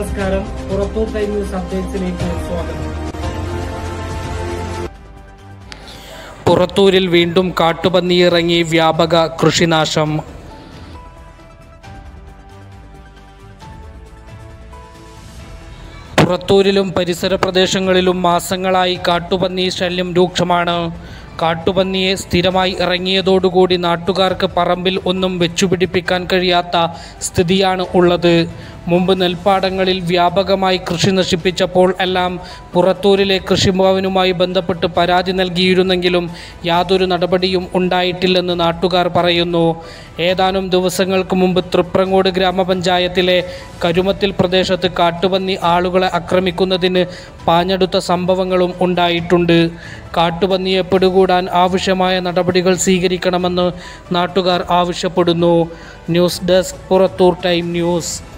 നമസ്കാരം Purathur time news അപ്ഡേറ്റ്സിലേക്ക് സ്വാഗതം പുറത്തൂരിൽ വീണ്ടും കാട്ടുപന്നിയിറങ്ങി വ്യാപക കൃഷിനാശം പുറത്തൂരിലും പരിസര പ്രദേശങ്ങളിലും മാസങ്ങളായി കാട്ടുപന്നി ശല്യം രൂക്ഷമാണ് കാട്ടുപന്നിയെ സ്ഥിരമായി ഇറങ്ങിയതോടുകൂടി നാട്ടുകാർക്ക് പറമ്പിൽ ഒന്നും വെച്ചുപിടിപ്പിക്കാൻ കഴിയാത്ത സ്ഥിതിയാണ് ഉള്ളത് മുമ്പ് നെൽപ്പാടങ്ങളിൽ വ്യാപകമായി കൃഷി നശിപ്പിച്ചപ്പോൾ എല്ലാം പുറത്തൂരിലെ കൃഷിഭവനുമായി ബന്ധപ്പെട്ട് പരാതി നൽകിയിരുന്നെങ്കിലും യാതൊരു നടപടിയും ഉണ്ടായിട്ടില്ലെന്ന് നാട്ടുകാർ പറയുന്നു ഏതാനും ദിവസങ്ങൾക്ക് മുമ്പ് തൃപ്രങ്ങോട് ഗ്രാമപഞ്ചായത്തിലെ കരുമത്തിൽ പ്രദേശത്ത് കാട്ടുപന്നി ആളുകളെ ആക്രമിക്കുന്നതിന് പാഞ്ഞെടുത്ത സംഭവങ്ങളും ഉണ്ടായിട്ടുണ്ട് കാട്ടുപന്നിയെ പിടികൂടാൻ ആവശ്യമായ നടപടികൾ സ്വീകരിക്കണമെന്ന് നാട്ടുകാർ ആവശ്യപ്പെടുന്നു news desk Purathur time news